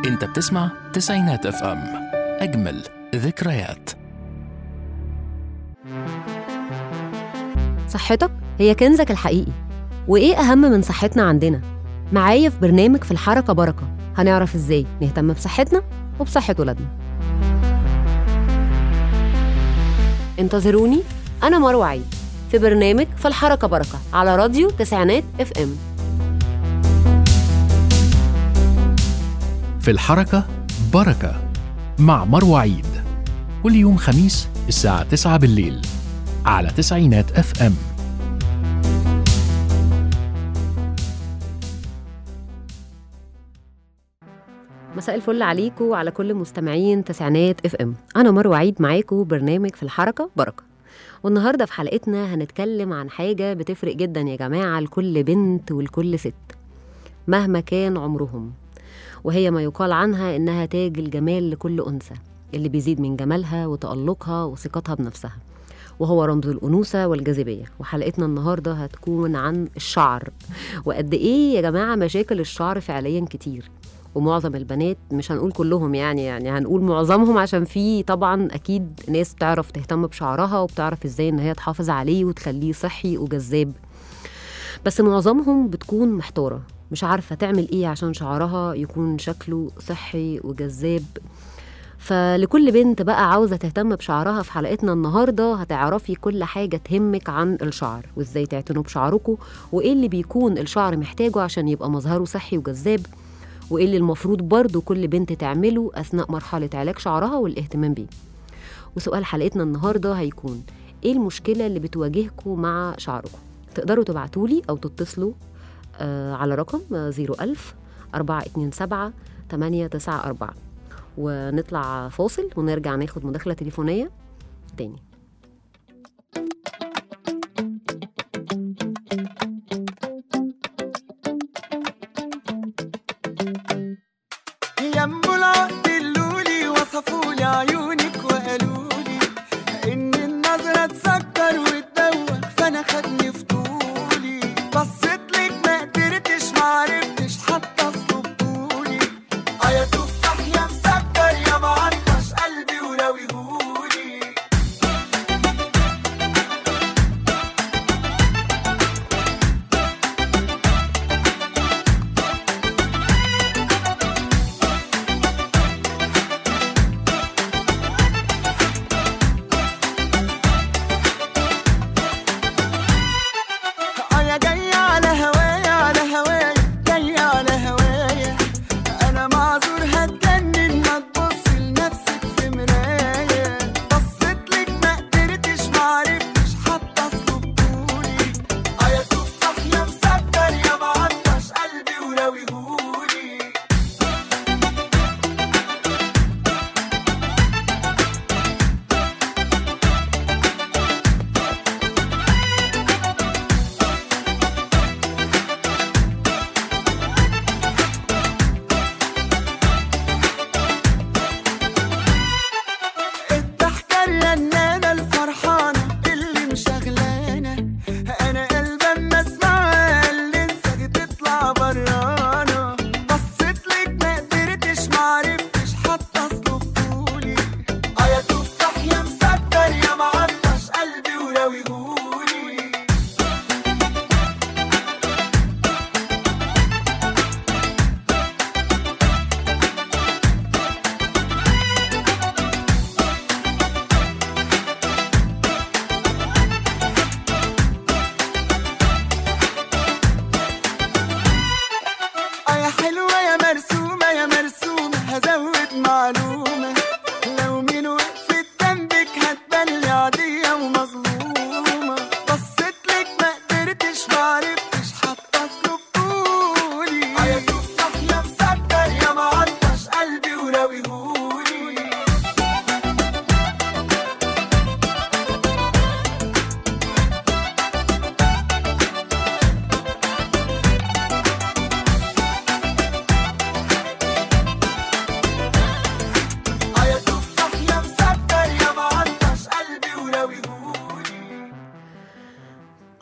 انت بتسمع تسعينات اف ام اجمل ذكريات صحتك هي كنزك الحقيقي وإيه أهم من صحتنا عندنا؟ معايا في برنامج في الحركة بركة هنعرف إزاي نهتم بصحتنا وبصحة ولادنا انتظروني أنا مروة عيد في برنامج في الحركة بركة على راديو تسعينات اف ام في الحركة بركة مع مروة عيد كل يوم خميس الساعة 9 بالليل على تسعينات اف ام مساء الفل عليكم وعلى كل مستمعين تسعينات اف ام انا مروه عيد معاكم برنامج في الحركه بركه والنهارده في حلقتنا هنتكلم عن حاجه بتفرق جدا يا جماعه لكل بنت ولكل ست مهما كان عمرهم وهي ما يقال عنها انها تاج الجمال لكل انثى اللي بيزيد من جمالها وتألقها وثقتها بنفسها وهو رمز الأنوثة والجاذبية وحلقتنا النهاردة هتكون عن الشعر وقد إيه يا جماعة مشاكل الشعر فعليا كتير ومعظم البنات مش هنقول كلهم يعني يعني هنقول معظمهم عشان في طبعا اكيد ناس بتعرف تهتم بشعرها وبتعرف ازاي ان هي تحافظ عليه وتخليه صحي وجذاب بس معظمهم بتكون محتارة مش عارفة تعمل ايه عشان شعرها يكون شكله صحي وجذاب فلكل بنت بقى عاوزة تهتم بشعرها في حلقتنا النهاردة هتعرفي كل حاجة تهمك عن الشعر وازاي تعتنوا بشعركم وايه اللي بيكون الشعر محتاجه عشان يبقى مظهره صحي وجذاب وايه اللي المفروض برضو كل بنت تعمله اثناء مرحله علاج شعرها والاهتمام بيه وسؤال حلقتنا النهارده هيكون ايه المشكله اللي بتواجهكم مع شعركم تقدروا تبعتولي او تتصلوا آه على رقم آه 01000 427 894 ونطلع فاصل ونرجع ناخد مداخله تليفونيه تاني يمو العقد اللولي وصفولي عيونك وقالولي ان النظرة تسكر وتدوخ فانا خدني فضولي بصيت لك ما قدرتش معرفتش حتى اصلب طولي اه يا تفاح يا مسكر يا معطش قلبي وراويهولي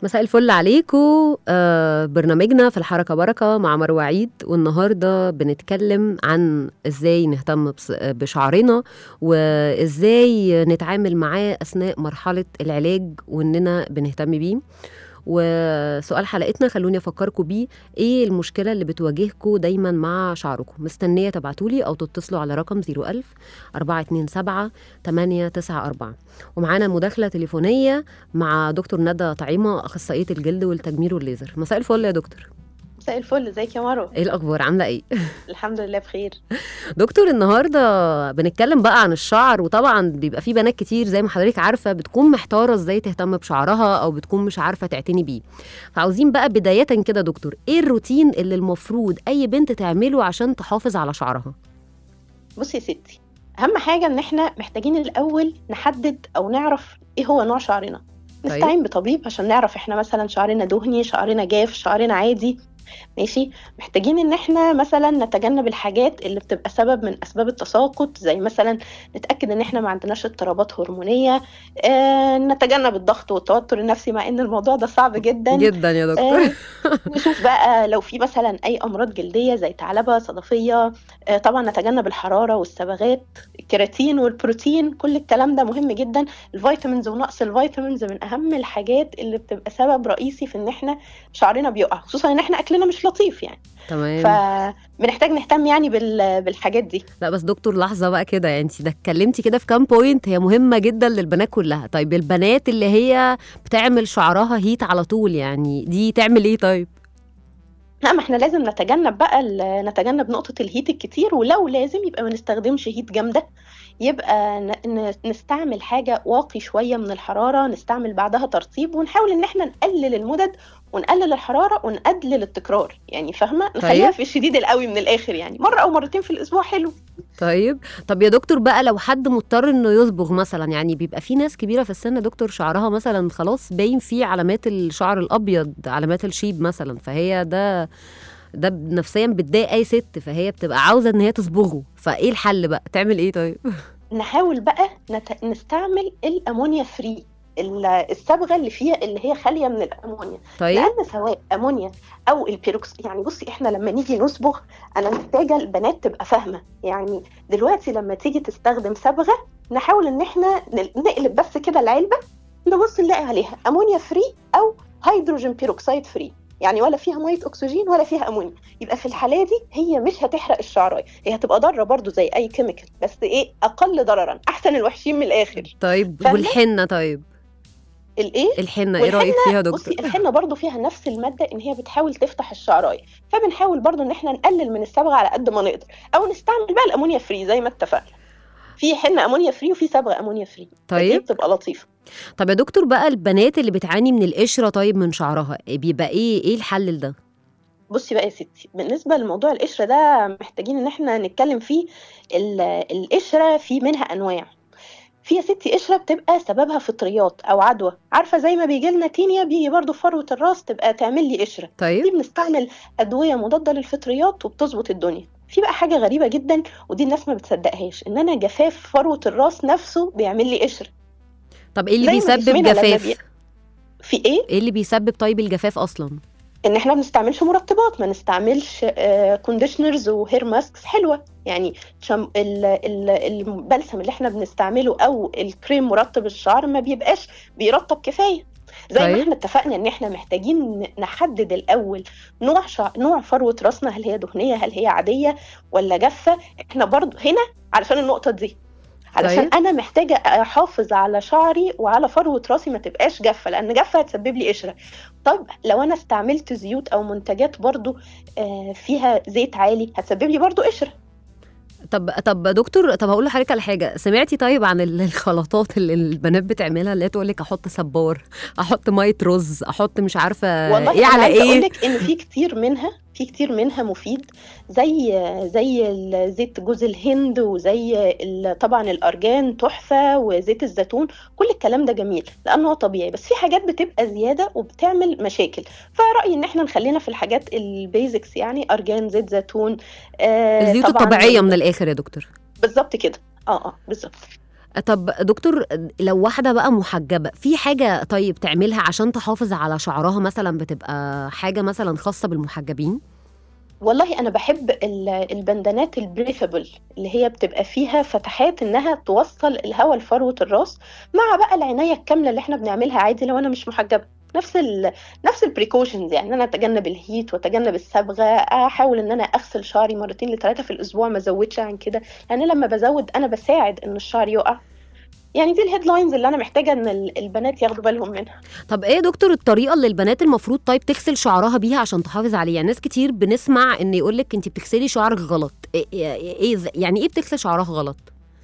مساء الفل عليكم آه برنامجنا في الحركة بركة مع مروة عيد والنهاردة بنتكلم عن ازاي نهتم بس- بشعرنا وازاي نتعامل معاه أثناء مرحلة العلاج واننا بنهتم بيه وسؤال حلقتنا خلوني افكركم بيه ايه المشكله اللي بتواجهكم دايما مع شعركم مستنيه تبعتولي او تتصلوا على رقم 01000 427 894 ومعانا مداخله تليفونيه مع دكتور ندى طعيمه اخصائيه الجلد والتجميل والليزر مساء الفل يا دكتور مساء الفل ازيك يا مروه ايه الاخبار عامله ايه الحمد لله بخير دكتور النهارده بنتكلم بقى عن الشعر وطبعا بيبقى في بنات كتير زي ما حضرتك عارفه بتكون محتاره ازاي تهتم بشعرها او بتكون مش عارفه تعتني بيه فعاوزين بقى بدايه كده دكتور ايه الروتين اللي المفروض اي بنت تعمله عشان تحافظ على شعرها بصي يا ستي اهم حاجه ان احنا محتاجين الاول نحدد او نعرف ايه هو نوع شعرنا طيب. نستعين بطبيب عشان نعرف احنا مثلا شعرنا دهني شعرنا جاف شعرنا عادي ماشي محتاجين ان احنا مثلا نتجنب الحاجات اللي بتبقى سبب من اسباب التساقط زي مثلا نتاكد ان احنا ما عندناش اضطرابات هرمونيه آه نتجنب الضغط والتوتر النفسي مع ان الموضوع ده صعب جدا جدا يا دكتور آه، نشوف بقى لو في مثلا اي امراض جلديه زي ثعلبه صدفيه آه، طبعا نتجنب الحراره والصبغات الكيراتين والبروتين كل الكلام ده مهم جدا الفيتامينز ونقص الفيتامينز من اهم الحاجات اللي بتبقى سبب رئيسي في ان احنا شعرنا بيقع خصوصا ان احنا اكلنا مش لطيف يعني تمام فبنحتاج نهتم يعني بال- بالحاجات دي لا بس دكتور لحظه بقى كده يعني انت ده اتكلمتي كده في كام بوينت هي مهمه جدا للبنات كلها طيب البنات اللي هي بتعمل شعرها هيت على طول يعني دي تعمل ايه طيب لا ما احنا لازم نتجنب بقى ال- نتجنب نقطة الهيت الكتير ولو لازم يبقى ما نستخدمش هيت جامدة يبقى ن- ن- نستعمل حاجة واقي شوية من الحرارة نستعمل بعدها ترطيب ونحاول ان احنا نقلل المدد ونقلل الحرارة ونقلل التكرار يعني فاهمة نخليها طيب. في الشديد القوي من الآخر يعني مرة أو مرتين في الأسبوع حلو طيب طب يا دكتور بقى لو حد مضطر انه يصبغ مثلا يعني بيبقى في ناس كبيره في السن دكتور شعرها مثلا خلاص باين فيه علامات الشعر الابيض علامات الشيب مثلا فهي ده ده نفسيا بتضايق اي ست فهي بتبقى عاوزه ان هي تصبغه فايه الحل بقى تعمل ايه طيب نحاول بقى نت... نستعمل الأمونيا فري ال- الصبغة اللي فيها اللي هي خالية من الأمونيا طيب لان سواء امونيا او البيروكس يعني بصي احنا لما نيجي نصبغ انا محتاجه البنات تبقى فاهمه يعني دلوقتي لما تيجي تستخدم صبغه نحاول ان احنا ن- نقلب بس كده العلبه نبص نلاقي عليها امونيا فري او هيدروجين بيروكسيد فري يعني ولا فيها ميه اكسجين ولا فيها امونيا يبقى في الحاله دي هي مش هتحرق الشعرايه هي هتبقى ضاره برضو زي اي كيميكال بس ايه اقل ضررا احسن الوحشين من الاخر طيب فاهمة؟ والحنه طيب الايه الحنه ايه رايك فيها يا بصي دكتور الحنه برضو فيها نفس الماده ان هي بتحاول تفتح الشعرايه فبنحاول برضو ان احنا نقلل من الصبغه على قد ما نقدر او نستعمل بقى الامونيا فري زي ما اتفقنا في حنه امونيا فري وفي صبغه امونيا فري دي طيب بتبقى لطيفه طب يا دكتور بقى البنات اللي بتعاني من القشره طيب من شعرها بيبقى ايه ايه الحل لده بصي بقى يا ستي بالنسبه لموضوع القشره ده محتاجين ان احنا نتكلم فيه ال- القشره في منها انواع في يا ستي قشره بتبقى سببها فطريات او عدوى عارفه زي ما بيجي لنا تينيا بيجي برضو في فروه الراس تبقى تعمل لي قشره دي طيب بنستعمل ادويه مضاده للفطريات وبتظبط الدنيا في بقى حاجه غريبه جدا ودي الناس ما بتصدقهاش ان انا جفاف فروه الراس نفسه بيعمل لي قشره طب ايه اللي زي ما بيسبب جسمنا لما جفاف بي- في ايه ايه اللي بيسبب طيب الجفاف اصلا ان احنا ما بنستعملش مرطبات ما نستعملش كونديشنرز وهير ماسكس حلوه يعني شم ال- ال- البلسم اللي احنا بنستعمله او الكريم مرطب الشعر ما بيبقاش بيرطب كفايه زي طيب. ما احنا اتفقنا ان احنا محتاجين ن- نحدد الاول نوع شع... نوع فروه راسنا هل هي دهنيه هل هي عاديه ولا جافه احنا برضو هنا علشان النقطه دي علشان طيب. انا محتاجه احافظ على شعري وعلى فروه راسي ما تبقاش جافه لان جافه هتسبب لي قشره طب لو انا استعملت زيوت او منتجات برضو آه، فيها زيت عالي هتسبب لي برضو قشره طب طب دكتور طب هقول لحضرتك على حاجه سمعتي طيب عن ال- الخلطات اللي البنات بتعملها اللي هي تقول لك احط صبار احط ميه رز احط مش عارفه والله ايه أنا على عايزة ايه اقولك ان في كتير منها في كتير منها مفيد زي زي ال- زيت جوز الهند وزي ال- طبعا الارجان تحفه وزيت الزيتون كل الكلام ده جميل لانه هو طبيعي بس في حاجات بتبقى زياده وبتعمل مشاكل فرايي ان احنا نخلينا في الحاجات البيزكس يعني ارجان زيت زيتون آه الزيوت طبعاً الطبيعيه من الاخر يا دكتور بالظبط كده اه اه بالظبط طب دكتور لو واحده بقى محجبه في حاجه طيب تعملها عشان تحافظ على شعرها مثلا بتبقى حاجه مثلا خاصه بالمحجبين والله انا بحب ال- البندانات البريثبل اللي هي بتبقى فيها فتحات انها توصل الهواء لفروه الراس مع بقى العنايه الكامله اللي احنا بنعملها عادي لو انا مش محجبه نفس ال نفس البريكوشنز يعني ان انا اتجنب الهيت واتجنب الصبغه احاول ان انا اغسل شعري مرتين لثلاثه في الاسبوع ما ازودش عن كده لان لما بزود انا بساعد ان الشعر يقع يعني دي الهيدلاينز اللي انا محتاجه ان ال- البنات ياخدوا بالهم منها طب ايه يا دكتور الطريقه اللي البنات المفروض طيب تغسل شعرها بيها عشان تحافظ عليه يعني ناس كتير بنسمع ان يقولك انت بتغسلي شعرك غلط إيه, إيه, إيه ز- يعني ايه بتغسل شعرها غلط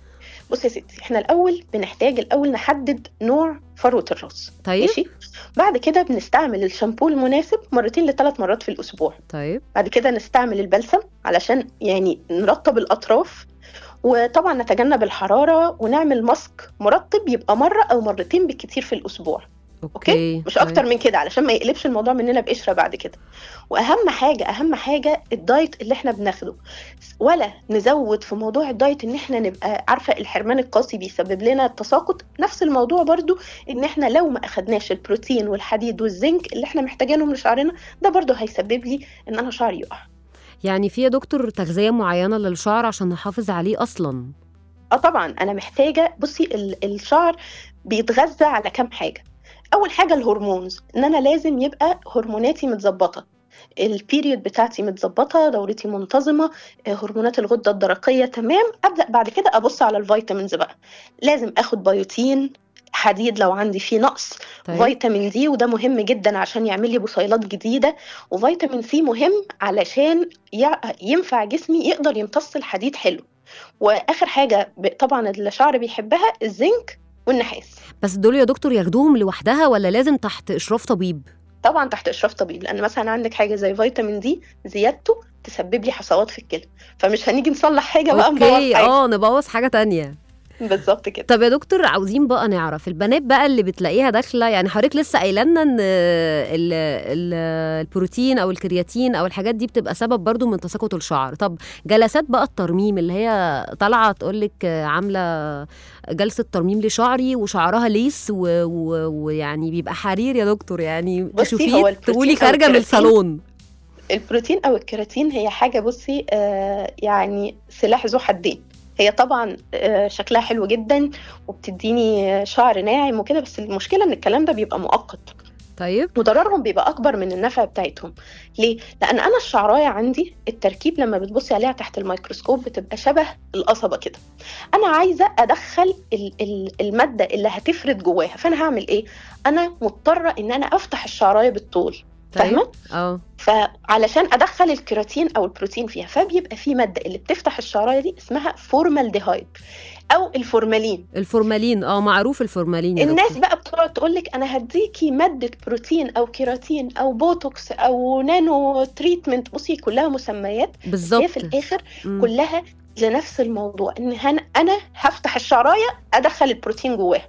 بصي يا ستي احنا الاول بنحتاج الاول نحدد نوع فروه الراس طيب ماشي بعد كده بنستعمل الشامبو المناسب مرتين لثلاث مرات في الاسبوع طيب بعد كده نستعمل البلسم علشان يعني نرطب الاطراف وطبعا نتجنب الحراره ونعمل ماسك مرطب يبقى مره او مرتين بالكتير في الاسبوع اوكي مش طيب. اكتر من كده علشان ما يقلبش الموضوع مننا بقشره بعد كده واهم حاجه اهم حاجه الدايت اللي احنا بناخده ولا نزود في موضوع الدايت ان احنا نبقى عارفه الحرمان القاسي بيسبب لنا التساقط نفس الموضوع برضو ان احنا لو ما اخدناش البروتين والحديد والزنك اللي احنا محتاجينهم لشعرنا ده برضو هيسبب لي ان انا شعري يقع يعني في يا دكتور تغذيه معينه للشعر عشان نحافظ عليه اصلا اه طبعا انا محتاجه بصي ال- الشعر بيتغذى على كام حاجه اول حاجه الهرمونز ان انا لازم يبقى هرموناتي متظبطه البيريود بتاعتي متظبطه دورتي منتظمه آه، هرمونات الغده الدرقيه تمام ابدا بعد كده ابص على الفيتامينز بقى لازم اخد بيوتين حديد لو عندي فيه نقص طيب فيتامين دي وده مهم جدا عشان يعمل لي بصيلات جديده وفيتامين سي مهم علشان يع- ينفع جسمي يقدر يمتص الحديد حلو واخر حاجه ب- طبعا الشعر بيحبها الزنك والنحاس بس دول يا دكتور ياخدوهم لوحدها ولا لازم تحت اشراف طبيب طبعا تحت اشراف طبيب لان مثلا عندك حاجه زي فيتامين دي زيادته تسبب لي حصوات في الكلى فمش هنيجي نصلح حاجه بقى نبوظ اوكي حاجه اه نبوظ حاجه تانية بالظبط كده طب يا دكتور عاوزين بقى نعرف البنات بقى اللي بتلاقيها داخله يعني حضرتك لسه قايله لنا ان ال- ال- البروتين او الكرياتين او الحاجات دي بتبقى سبب برضو من تساقط الشعر طب جلسات بقى الترميم اللي هي طالعه تقول لك عامله جلسه ترميم لشعري وشعرها ليس و- و- ويعني بيبقى حرير يا دكتور يعني بصي، هو تشوفيه البروتين تقولي أو خارجه من الكرياتين الصالون البروتين او الكيراتين هي حاجه بصي آه يعني سلاح ذو حدين هي طبعا آه شكلها حلو جدا وبتديني آه، شعر ناعم وكده بس المشكله ان الكلام ده بيبقى مؤقت طيب وضررهم بيبقى اكبر من النفع بتاعتهم ليه لان انا الشعرايه عندي التركيب لما بتبصي عليها تحت الميكروسكوب بتبقى شبه القصبه كده انا عايزه ادخل ال- ال- الماده اللي هتفرد جواها فانا هعمل ايه انا مضطره ان انا افتح الشعرايه بالطول طيب فاهمه اه فعلشان ادخل الكيراتين او البروتين فيها فبيبقى في ماده اللي بتفتح الشعرايه دي اسمها فورمالديهايد او الفورمالين الفورمالين اه معروف الفورمالين يا الناس دكتور. بقى بتقعد تقول لك انا هديكي ماده بروتين او كيراتين او بوتوكس او نانو تريتمنت بصي كلها مسميات بس هي بالظبط في الاخر مم. كلها لنفس الموضوع ان هن- انا هفتح الشعرايه ادخل البروتين جواها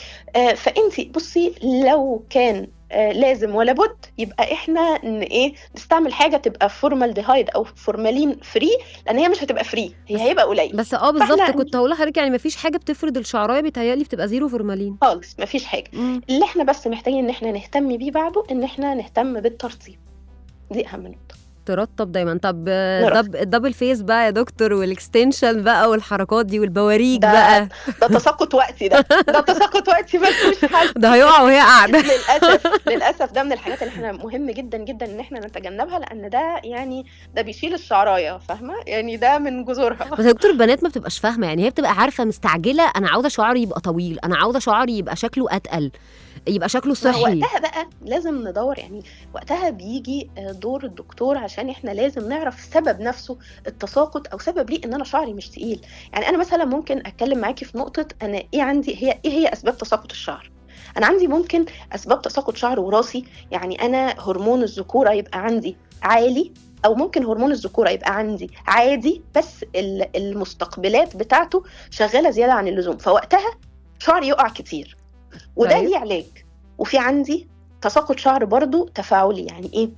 آه فانت بصي لو كان آه لازم ولا بد يبقى احنا ن- ايه نستعمل حاجه تبقى فورمالديهايد او فورمالين فري لان هي مش هتبقى فري هي هيبقى قليل بس اه بالظبط فإحنا- كنت هقول لحضرتك يعني مفيش حاجه بتفرد الشعرايه بيتهيألي بتبقى زيرو فورمالين خالص مفيش حاجه مم. اللي احنا بس محتاجين ان احنا نهتم بيه بعده ان احنا نهتم بالترطيب دي اهم نقطه ترطب دايما طب نرطب. دب الدبل فيس بقى يا دكتور والاكستنشن بقى والحركات دي والبواريك ده- بقى ده تساقط وقتي ده ده تساقط وقتي ملوش حل ده هيقع وهي قاعده للاسف للاسف ده من الحاجات اللي احنا مهم جدا جدا ان احنا نتجنبها لان ده يعني ده بيشيل الشعرايه فاهمه يعني ده من جذورها بس يا دكتور البنات ما بتبقاش فاهمه يعني هي بتبقى عارفه مستعجله انا عاوزه شعري يبقى طويل انا عاوزه شعري يبقى شكله اتقل يبقى شكله ما صحي وقتها بقى لازم ندور يعني وقتها بيجي آه، دور الدكتور عشان احنا لازم نعرف سبب نفسه التساقط او سبب ليه ان انا شعري مش تقيل يعني انا مثلا ممكن اتكلم معاكي في نقطه انا ايه عندي هي ايه هي اسباب تساقط الشعر انا عندي ممكن اسباب تساقط شعر وراثي يعني انا هرمون الذكوره يبقى عندي عالي او ممكن هرمون الذكوره يبقى عندي عادي بس ال- المستقبلات بتاعته شغاله زياده عن اللزوم فوقتها شعري يقع كتير وده طيب. ليه علاج وفي عندي تساقط شعر برضو تفاعلي يعني ايه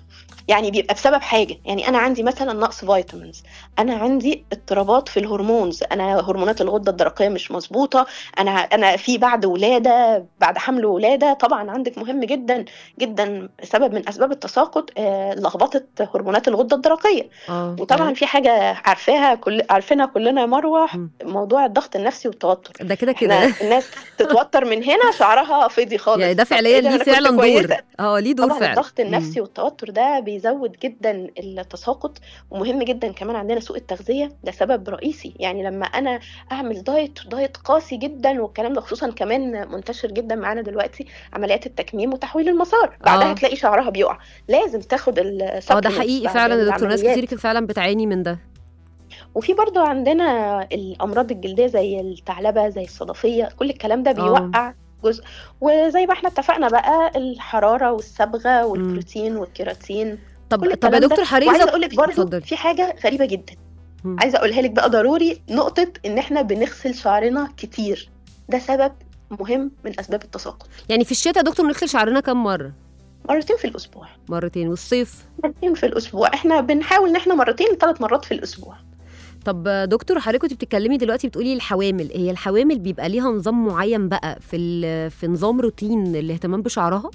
يعني بيبقى بسبب حاجه يعني انا عندي مثلا نقص فيتامينز انا عندي اضطرابات في الهرمونز انا هرمونات الغده الدرقيه مش مظبوطه انا انا في بعد ولاده بعد حمل ولاده طبعا عندك مهم جدا جدا سبب من اسباب التساقط آه، لخبطه هرمونات الغده الدرقيه اه وطبعا في حاجه عارفاها كل عارفينها كلنا يا مروه مم. موضوع الضغط النفسي والتوتر ده كده احنا كده الناس تتوتر من هنا شعرها فضي خالص يعني ده طب فعليا إيه ده؟ ليه أنا كنت فعلا دور كويسة. اه ليه دور طبعا فعلا الضغط مم. النفسي والتوتر ده بيزود جدا التساقط ومهم جدا كمان عندنا سوء التغذيه ده سبب رئيسي يعني لما انا اعمل دايت دايت قاسي جدا والكلام ده خصوصا كمان منتشر جدا معانا دلوقتي عمليات التكميم وتحويل المسار بعدها آه. تلاقي شعرها بيقع لازم تاخد ال اه ده حقيقي فعلا يا دكتور ناس العمليات. كتير فعلا بتعاني من ده وفي برضو عندنا الامراض الجلديه زي الثعلبه زي الصدفيه كل الكلام ده بيوقع جزء وزي ما احنا اتفقنا بقى الحراره والصبغه والبروتين والكيراتين طب كل طب يا الكلام ده. دكتور حضرتك وعايزه اقول لك برضو اتفضلي. في حاجه غريبه جدا مم. عايزه اقولها لك بقى ضروري نقطه ان احنا بنغسل شعرنا كتير ده سبب مهم من اسباب التساقط يعني في الشتاء يا دكتور نغسل شعرنا كام مره مرتين في الاسبوع مرتين والصيف مرتين في الاسبوع احنا بنحاول ان احنا مرتين ثلاث مرات في الاسبوع طب دكتور حضرتك كنت بتتكلمي دلوقتي بتقولي الحوامل هي الحوامل بيبقى ليها نظام معين بقى في ال- في نظام روتين الاهتمام بشعرها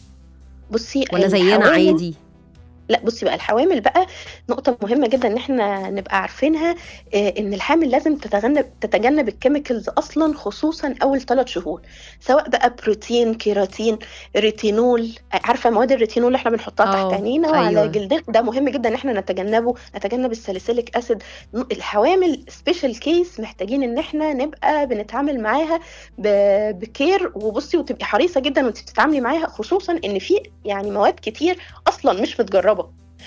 بصي ولا زينا الحوامل- عادي لا بصي بقى الحوامل بقى نقطة مهمة جدا ان احنا نبقى عارفينها آه، ان الحامل لازم تتجنب تتجنب الكيميكالز اصلا خصوصا اول ثلاث شهور سواء بقى بروتين كيراتين ريتينول آه، عارفة مواد الريتينول اللي احنا بنحطها آه، تحت عينينا أيوة. وعلى جلدنا ده مهم جدا ان احنا نتجنبه نتجنب الساليسيليك اسيد ن- الحوامل سبيشال كيس محتاجين ان احنا نبقى بنتعامل معاها ب- بكير وبصي وتبقي حريصة جدا وانت بتتعاملي معاها خصوصا ان في يعني مواد كتير اصلا مش متجربه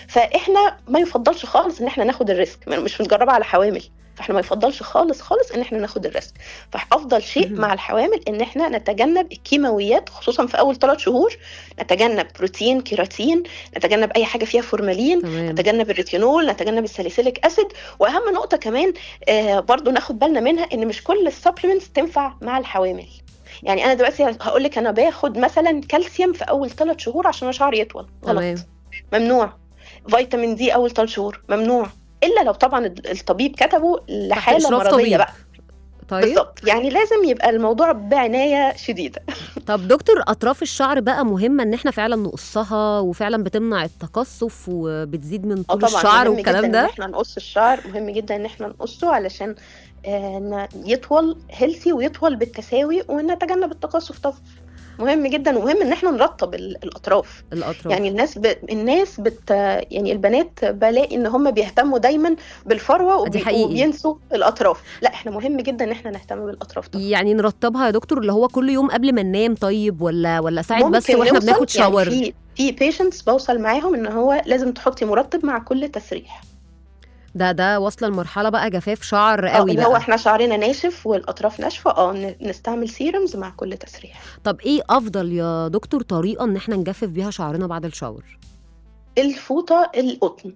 فاحنا ما يفضلش خالص ان احنا ناخد الريسك ما- مش متجربه على حوامل فاحنا ما يفضلش خالص خالص ان احنا ناخد الريسك فافضل شيء مهم. مع الحوامل ان احنا نتجنب الكيماويات خصوصا في اول ثلاث شهور نتجنب بروتين كيراتين نتجنب اي حاجه فيها فورمالين تمام نتجنب الريتينول نتجنب الساليسيليك اسيد واهم نقطه كمان آه برضو ناخد بالنا منها ان مش كل السبلمنتس تنفع مع الحوامل يعني انا دلوقتي هقول لك انا باخد مثلا كالسيوم في اول ثلاث شهور عشان شعري يطول تمام غلط ممنوع فيتامين دي اول ثلاث شهور ممنوع الا لو طبعا الطبيب كتبه لحاله إشراف مرضيه طبيب. بقى طيب بالظبط يعني لازم يبقى الموضوع بعنايه شديده طب دكتور اطراف الشعر بقى مهمه ان احنا فعلا نقصها وفعلا بتمنع التقصف وبتزيد من اه طول طبعا الشعر مهم والكلام جدا ان ده احنا نقص الشعر مهم جدا ان احنا نقصه علشان آه، ن- يطول هيلثي ويطول بالتساوي ونتجنب التقصف طبعا مهم جدا ومهم ان احنا نرطب ال- الاطراف الاطراف يعني الناس ب... الناس بت يعني البنات بلاقي ان هم بيهتموا دايما بالفروه دي وبي... حقيقي. وبينسوا الاطراف لا احنا مهم جدا ان احنا نهتم بالاطراف طبعا يعني نرطبها يا دكتور اللي هو كل يوم قبل ما ننام طيب ولا ولا ساعات بس ممكن واحنا نوصل- بناخد شاور يعني في في بيشنتس بوصل معاهم ان هو لازم تحطي مرطب مع كل تسريح ده ده واصله لمرحله بقى جفاف شعر اه قوي اللي هو بقى احنا شعرنا ناشف والاطراف ناشفه اه ن- نستعمل سيرمز مع كل تسريح طب ايه افضل يا دكتور طريقه ان احنا نجفف بيها شعرنا بعد الشاور الفوطه القطن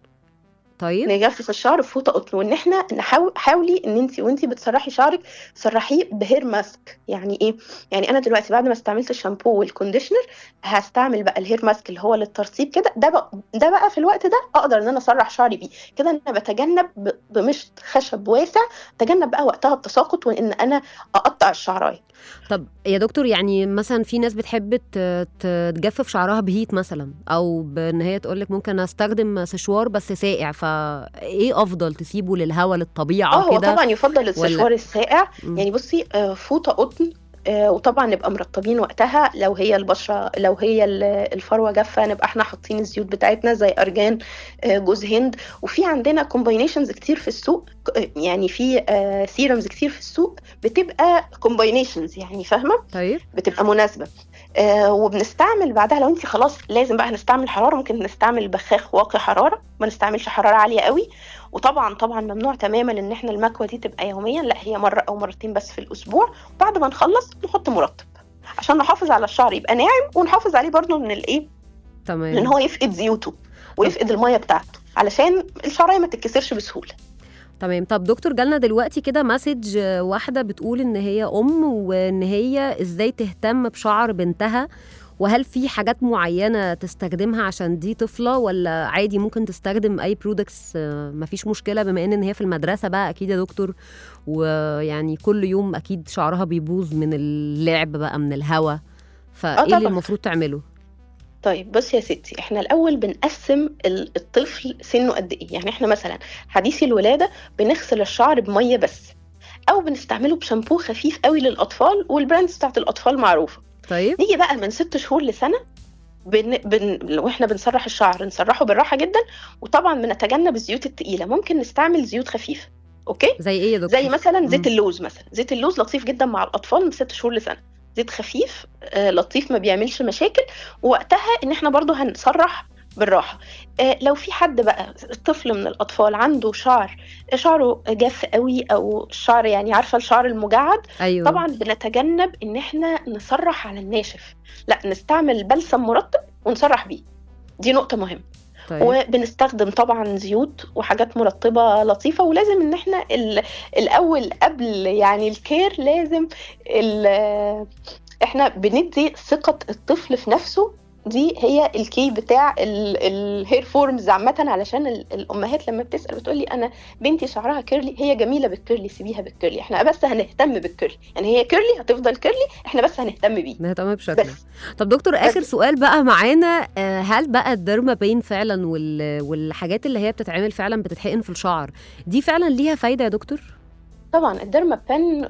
طيب نجفف الشعر بفوطه قطن وان احنا نحاول حاولي ان انت وانت بتسرحي شعرك سرحيه بهير ماسك يعني ايه يعني انا دلوقتي بعد ما استعملت الشامبو والكونديشنر هستعمل بقى الهير ماسك اللي هو للترطيب كده ده بقى ده بقى في الوقت ده اقدر ان انا اسرح شعري بيه كده انا بتجنب ب- بمشط خشب واسع تجنب بقى وقتها التساقط وان انا اقطع الشعرايه طب يا دكتور يعني مثلا في ناس بتحب ت- ت- تجفف شعرها بهيت مثلا او بان هي تقول لك ممكن استخدم سشوار بس ساقع فايه افضل تسيبه للهواء اه للطبيعه هو كده طبعا يفضل السشوار الساقع مم. يعني بصي آه، فوطه قطن آه، وطبعا نبقى مرطبين وقتها لو هي البشره لو هي ال- الفروه جافه نبقى احنا حاطين الزيوت بتاعتنا زي ارجان آه، جوز هند وفي عندنا كومباينيشنز كتير في السوق ك- يعني في سيرمز كتير في السوق بتبقى كومباينيشنز يعني فاهمه طيب بتبقى مناسبه آه وبنستعمل بعدها لو انت خلاص لازم بقى هنستعمل حراره ممكن نستعمل بخاخ واقي حراره ما نستعملش حراره عاليه قوي وطبعا طبعا ممنوع تماما ان احنا المكوه دي تبقى يوميا لا هي مره او مرتين بس في الاسبوع بعد ما نخلص نحط مرطب عشان نحافظ على الشعر يبقى ناعم ونحافظ عليه برضو من الايه ان تمام هو يفقد زيوته ويفقد الميه بتاعته علشان الشعريه ما تتكسرش بسهوله تمام طب دكتور جالنا دلوقتي كده مسج واحده بتقول ان هي ام وان هي ازاي تهتم بشعر بنتها وهل في حاجات معينه تستخدمها عشان دي طفله ولا عادي ممكن تستخدم اي برودكتس مفيش مشكله بما ان إن هي في المدرسه بقى اكيد يا دكتور ويعني كل يوم اكيد شعرها بيبوظ من اللعب بقى من الهوا فايه اللي طبعاً. المفروض تعمله طيب بصي يا ستي احنا الاول بنقسم ال- الطفل سنه قد ايه يعني احنا مثلا حديثي الولاده بنغسل الشعر بميه بس او بنستعمله بشامبو خفيف قوي للاطفال والبراندز بتاعت الاطفال معروفه طيب نيجي بقى من ست شهور لسنه بن... بن... واحنا بنسرح الشعر نسرحه بالراحه جدا وطبعا بنتجنب الزيوت التقيله ممكن نستعمل زيوت خفيفه اوكي زي ايه يا دكتور زي مثلا زيت مم. اللوز مثلا زيت اللوز لطيف جدا مع الاطفال من ست شهور لسنه زيت خفيف آه لطيف ما بيعملش مشاكل ووقتها ان احنا برضو هنسرح بالراحه آه لو في حد بقى طفل من الاطفال عنده شعر شعره جاف قوي او الشعر يعني عارفه الشعر المجعد ايوه طبعا بنتجنب ان احنا نسرح على الناشف لا نستعمل بلسم مرطب ونسرح بيه دي نقطه مهمه طيب وبنستخدم طبعا زيوت وحاجات مرطبة لطيفة ولازم ان احنا ال- الاول قبل يعني الكير لازم ال- احنا بندي ثقة الطفل في نفسه دي هي الكي بتاع الهير فورمز عامة علشان ال- الأمهات لما بتسأل بتقول لي أنا بنتي شعرها كيرلي هي جميلة بالكيرلي سيبيها بالكيرلي احنا بس هنهتم بالكيرلي يعني هي كيرلي هتفضل كيرلي احنا بس هنهتم بيه نهتم بشكلها بس طب دكتور اخر بس. سؤال بقى معانا آه، هل بقى الديرما بين فعلا وال... والحاجات اللي هي بتتعمل فعلا بتتحقن في الشعر دي فعلا ليها فايده يا دكتور طبعا الديرما بن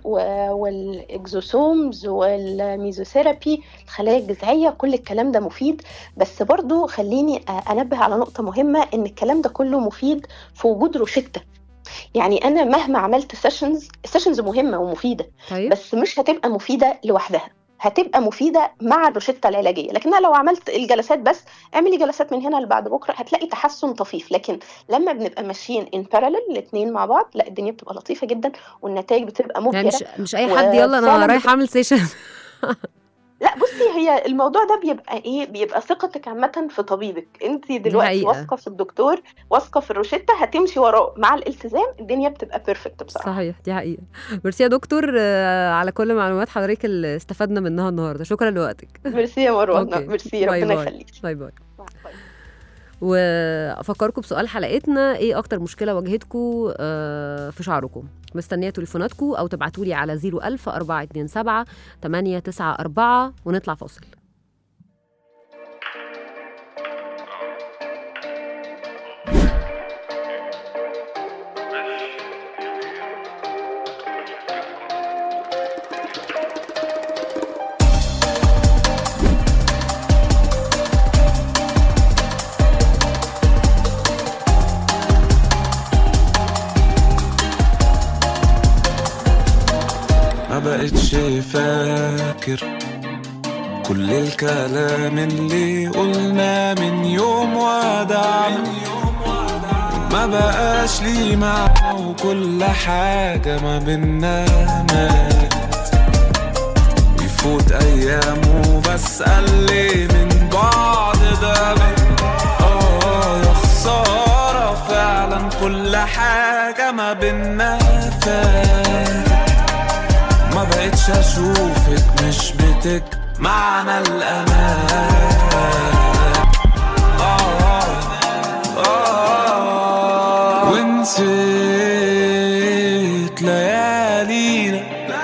والاكزوسومز والميزوثيرابي الخلايا الجذعيه كل الكلام ده مفيد بس برضو خليني انبه على نقطه مهمه ان الكلام ده كله مفيد في وجود روشته يعني انا مهما عملت سيشنز السيشنز مهمه ومفيده طيب بس مش هتبقى مفيده لوحدها هتبقى مفيده مع الروشته العلاجيه لكنها لو عملت الجلسات بس اعملي جلسات من هنا لبعد بكره هتلاقي تحسن طفيف لكن لما بنبقى ماشيين ان بارالل الاثنين مع بعض لا الدنيا بتبقى لطيفه جدا والنتائج بتبقى يعني مبهره مش مش اي حد يلا انا وفعلاً رايح بت- اعمل سيشن لا بصي هي الموضوع ده بيبقى ايه بيبقى ثقتك عامه في طبيبك انت دلوقتي حقيقة. واثقه في الدكتور واثقه في الروشته هتمشي وراه مع الالتزام الدنيا بتبقى بيرفكت بصراحه صحيح دي حقيقه ميرسي يا دكتور آه، على كل معلومات حضرتك اللي استفدنا منها النهارده شكرا لوقتك ميرسي يا مروه أوكي. ميرسي باي ربنا باي. يخليكي باي باي باي باي. وافكركم بسؤال حلقتنا ايه اكتر مشكله واجهتكم آه، في شعركم مستنيه تليفوناتكم او تبعتوا لي على 01000 427 894 ونطلع فاصل ما بقتش فاكر كل الكلام اللي قلنا من يوم ودعنا ما بقاش لي معنى وكل حاجة ما بينا مات يفوت أيام وبسأل ليه من بعض ده آه يا خسارة فعلا كل حاجة ما بينا فات ما بقتش اشوفك مش بتك معنى الامان آه آه ونسيت ليالينا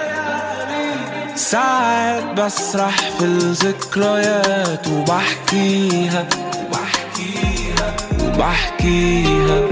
ساعات بسرح في الذكريات وبحكيها وبحكيها وبحكيها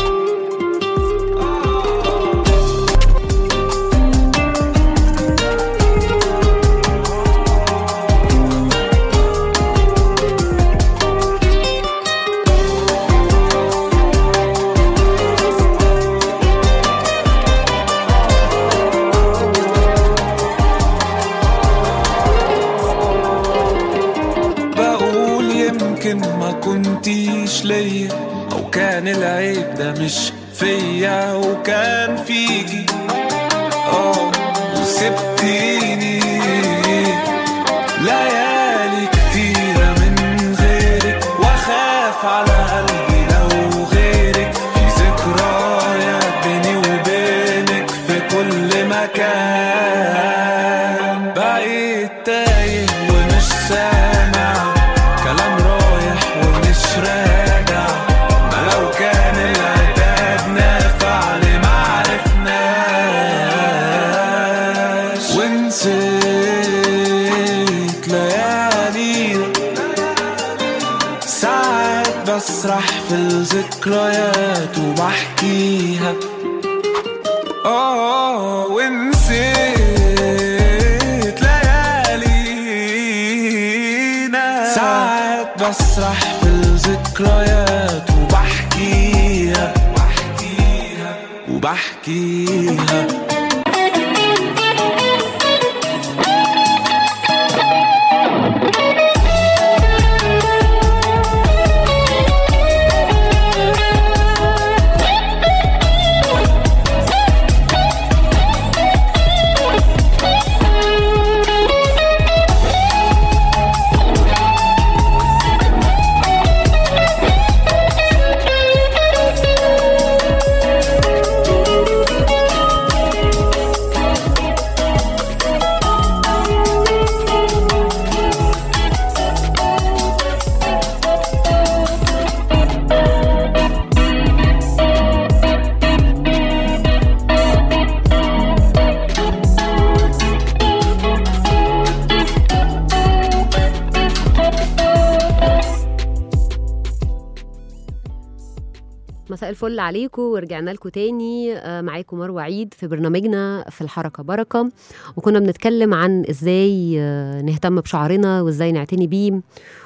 بقول يمكن ما كنتيش ليا او كان العيب ده مش فيا وكان فيكي اه وسبتيني ليالي كتيرة من غيرك واخاف على قلبي لو غيرك في ذكريات بيني وبينك في كل مكان بقيت تايه ومش سامع ذكريات وبحكيها آه ونسيت ليالينا ساعات بسرح في الذكريات وبحكيها وبحكيها وبحكيها مساء الفل عليكم ورجعنا لكم تاني آه، معاكم مروه عيد في برنامجنا في الحركه بركه وكنا بنتكلم عن ازاي آه، نهتم بشعرنا وازاي نعتني بيه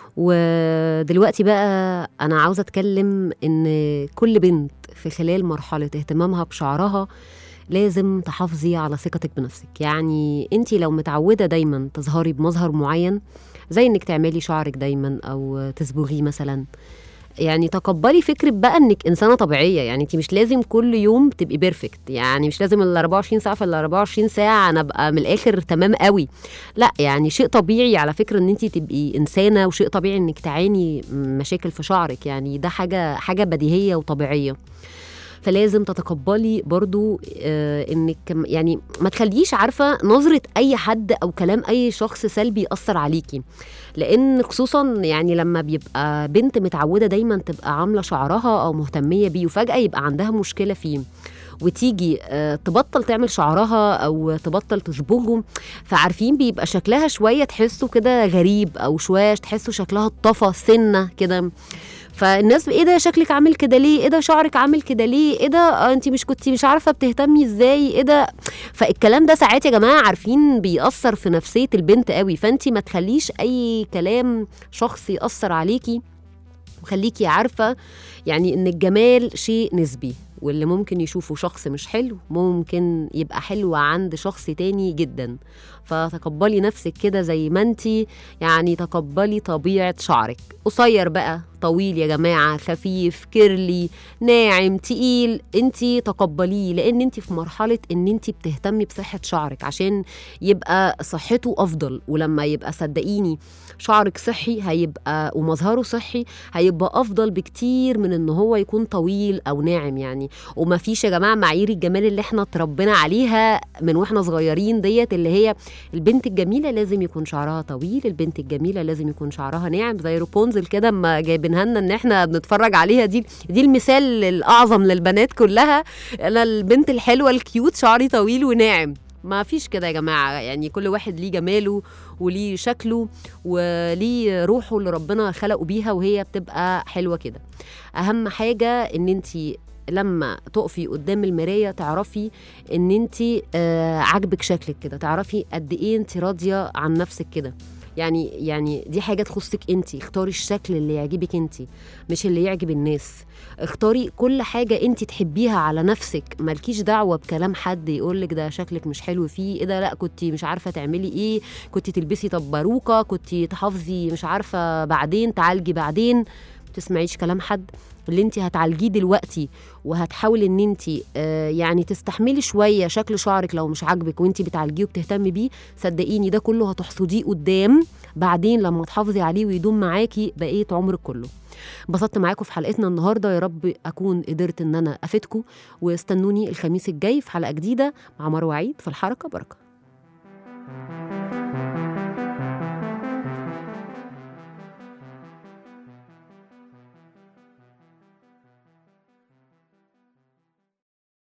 ودلوقتي بقى انا عاوزه اتكلم ان كل بنت في خلال مرحله اهتمامها بشعرها لازم تحافظي على ثقتك بنفسك يعني انت لو متعوده دايما تظهري بمظهر معين زي انك تعملي شعرك دايما او تصبغيه مثلا يعني تقبلي فكرة بقى انك انسانة طبيعية يعني انت مش لازم كل يوم تبقي بيرفكت يعني مش لازم ال 24 ساعة في ال 24 ساعة انا ابقى من الاخر تمام قوي لا يعني شيء طبيعي على فكرة ان انت تبقي انسانة وشيء طبيعي انك تعاني مشاكل في شعرك يعني ده حاجة حاجة بديهية وطبيعية فلازم تتقبلي برضو آه انك كم- يعني ما تخليش عارفه نظره اي حد او كلام اي شخص سلبي ياثر عليكي لان خصوصا يعني لما بيبقى بنت متعوده دايما تبقى عامله شعرها او مهتميه بيه وفجاه يبقى عندها مشكله فيه وتيجي آه، تبطل تعمل شعرها او تبطل تصبغه فعارفين بيبقى شكلها شويه تحسوا كده غريب او شويه تحسوا شكلها اتطفى سنه كده فالناس ايه ده شكلك عامل كده ليه ايه ده شعرك عامل كده ليه ايه ده آه، انت مش كنتي مش عارفه بتهتمي ازاي ايه ده فالكلام ده ساعات يا جماعه عارفين بيأثر في نفسيه البنت قوي فانت ما تخليش اي كلام شخص يأثر عليكي وخليكي عارفه يعني ان الجمال شيء نسبي واللي ممكن يشوفه شخص مش حلو ممكن يبقى حلو عند شخص تاني جدا فتقبلي نفسك كده زي ما انتي يعني تقبلي طبيعة شعرك قصير بقى طويل يا جماعة خفيف كيرلي ناعم تقيل انتي تقبليه لان انتي في مرحلة ان انتي بتهتمي بصحة شعرك عشان يبقى صحته افضل ولما يبقى صدقيني شعرك صحي هيبقى ومظهره صحي هيبقى افضل بكتير من ان هو يكون طويل او ناعم يعني وما فيش يا جماعه معايير الجمال اللي احنا اتربينا عليها من واحنا صغيرين ديت اللي هي البنت الجميله لازم يكون شعرها طويل البنت الجميله لازم يكون شعرها ناعم زي روبونزل كده اما جايبينها لنا ان احنا بنتفرج عليها دي دي المثال الاعظم للبنات كلها انا البنت الحلوه الكيوت شعري طويل وناعم ما فيش كده يا جماعه يعني كل واحد ليه جماله وليه شكله وليه روحه اللي ربنا خلقه بيها وهي بتبقى حلوه كده اهم حاجه ان انت لما تقفي قدام المرايه تعرفي ان انت آه عاجبك شكلك كده تعرفي قد ايه انت راضيه عن نفسك كده يعني يعني دي حاجه تخصك انت اختاري الشكل اللي يعجبك انت مش اللي يعجب الناس اختاري كل حاجه انت تحبيها على نفسك مالكيش دعوه بكلام حد يقولك ده شكلك مش حلو فيه ايه ده لا كنت مش عارفه تعملي ايه كنت تلبسي طب باروكه كنت تحافظي مش عارفه بعدين تعالجي بعدين ما تسمعيش كلام حد اللي انت هتعالجيه دلوقتي وهتحاولي ان انت آه يعني تستحملي شويه شكل شعرك لو مش عاجبك وانت بتعالجيه وبتهتمي بيه صدقيني ده كله هتحصديه قدام بعدين لما تحافظي عليه ويدوم معاكي بقيه عمرك كله انبسطت معاكم في حلقتنا النهارده يا رب اكون قدرت ان انا افيدكم واستنوني الخميس الجاي في حلقه جديده مع مروه عيد في الحركه بركه